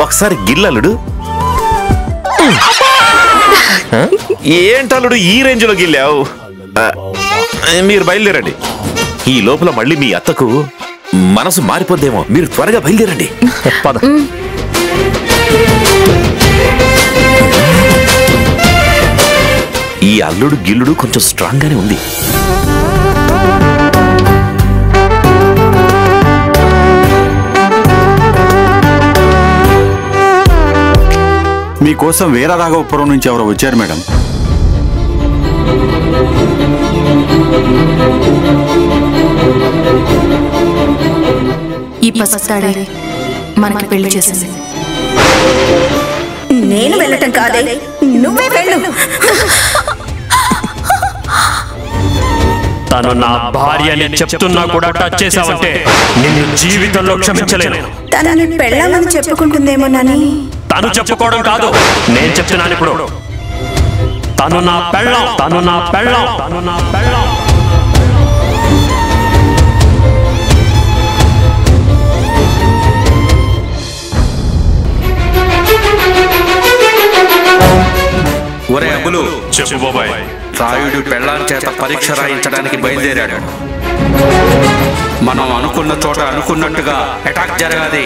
ఒకసారి గిల్లలుడు ఆ? ఏంటల్లుడు ఈ రేంజ్ లో గిల్లావు ఆ, మీరు బయలుదేరండి ఈ లోపల మళ్ళీ మీ అత్తకు మనసు మారిపోద్దేమో మీరు త్వరగా బయలుదేరండి పద ఈ అల్లుడు గిల్లుడు కొంచెం స్ట్రాంగ్ గానే ఉంది మీకోసం వీర రాఘవపురం నుంచి ఎవరో వచ్చారు మేడం ఈ పసితాడే మనకి పెళ్లి చేసింది నేను వెళ్ళటం కాదే నువ్వే వెళ్ళు తను నా భార్య అని చెప్తున్నా కూడా టచ్ చేసావంటే నిన్ను జీవితంలో క్షమించలేను తనని పెళ్ళామని చెప్పుకుంటుందేమోనని తను చెప్పుకోవడం కాదు నేను చెప్తున్నాను ఇప్పుడు తను నా పెళ్ళం తను నా పెళ్ళం తను నా పెళ్ళం ఒరే అబ్బులు చెప్పు బాబాయ్ రాయుడు పెళ్ళాం చేత పరీక్ష రాయించడానికి బయలుదేరాడు మనం అనుకున్న చోట అనుకున్నట్టుగా అటాక్ జరగాలి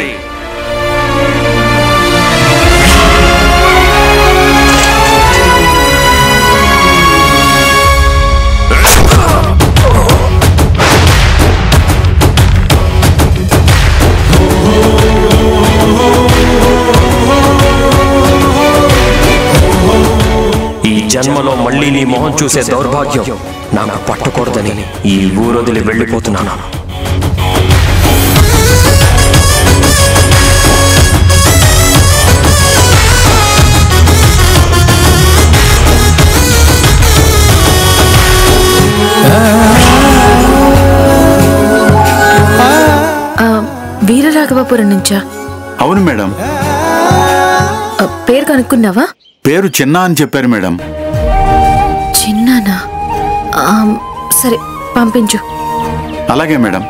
ఈ జన్మలో మళ్ళీ నీ మొహం చూసే దౌర్భాగ్యం నాకు పట్టకూడదని ఈ ఊరొదిలి వెళ్ళిపోతున్నాను ఆ, వీరరాఘవపురం నుంచా అవును మేడం ఆ, పేరు కనుక్కున్నావా పేరు చిన్న అని చెప్పారు మేడం చిన్నానా ఆ, సరే పంపించు అలాగే మేడం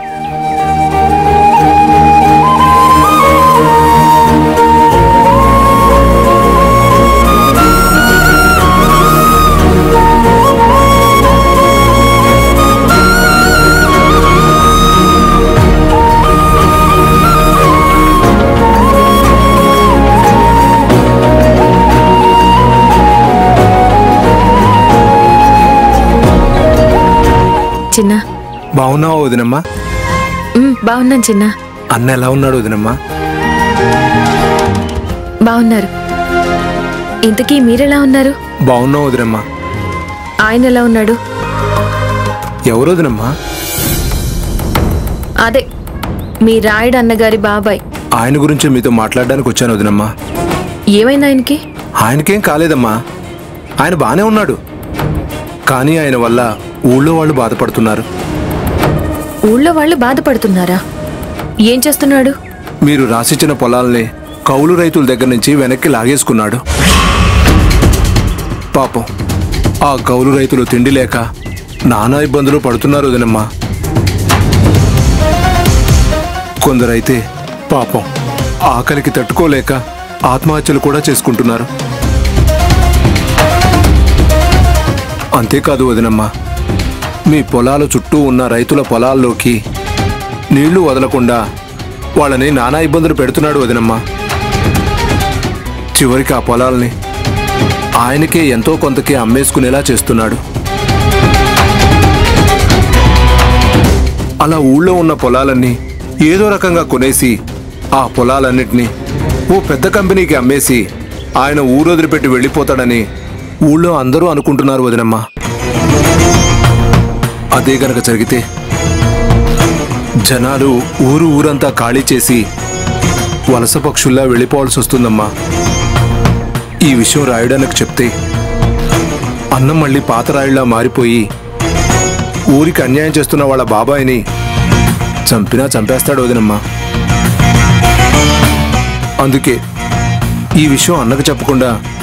చిన్న బాగున్నావా వదినమ్మా ఉమ్, బాగున్నాను చిన్న అన్న ఎలా ఉన్నాడు వదినమ్మా బాగున్నారు ఇంతకీ మీరెలా ఉన్నారు బాగున్నావు వదినమ్మా ఆయన ఎలా ఉన్నాడు ఎవరు వదినమ్మా అదే మీ రాయుడు అన్నగారి బాబాయ్ ఆయన గురించి మీతో మాట్లాడడానికి వచ్చాను వదినమ్మా ఏమైంది ఆయనకి ఆయనకేం కాలేదమ్మా ఆయన బానే ఉన్నాడు కానీ ఆయన వల్ల ఊళ్ళో వాళ్ళు బాధపడుతున్నారు ఊళ్ళో వాళ్ళు బాధపడుతున్నారా ఏం చేస్తున్నాడు మీరు రాసిచ్చిన పొలాల్ని కౌలు రైతుల దగ్గర నుంచి వెనక్కి లాగేసుకున్నాడు పాపం ఆ కౌలు రైతులు తిండి లేక నానా ఇబ్బందులు పడుతున్నారు వదినమ్మా కొందరైతే పాపం ఆకలికి తట్టుకోలేక ఆత్మహత్యలు కూడా చేసుకుంటున్నారు అంతేకాదు వదినమ్మా మీ పొలాల చుట్టూ ఉన్న రైతుల పొలాల్లోకి నీళ్లు వదలకుండా వాళ్ళని నానా ఇబ్బందులు పెడుతున్నాడు వదినమ్మా చివరికి ఆ పొలాల్ని ఆయనకే ఎంతో కొంతకే అమ్మేసుకునేలా చేస్తున్నాడు అలా ఊళ్ళో ఉన్న పొలాలన్నీ ఏదో రకంగా కొనేసి ఆ పొలాలన్నిటినీ ఓ పెద్ద కంపెనీకి అమ్మేసి ఆయన ఊరొదిలిపెట్టి వెళ్ళిపోతాడని ఊళ్ళో అందరూ అనుకుంటున్నారు వదినమ్మా అదే గనక జరిగితే జనాలు ఊరు ఊరంతా ఖాళీ చేసి వలస పక్షుల్లా వెళ్ళిపోవాల్సి వస్తుందమ్మా ఈ విషయం రాయడానికి చెప్తే అన్నం మళ్ళీ పాత రాయిలా మారిపోయి ఊరికి అన్యాయం చేస్తున్న వాళ్ళ బాబాయిని చంపినా చంపేస్తాడు వదినమ్మా అందుకే ఈ విషయం అన్నకు చెప్పకుండా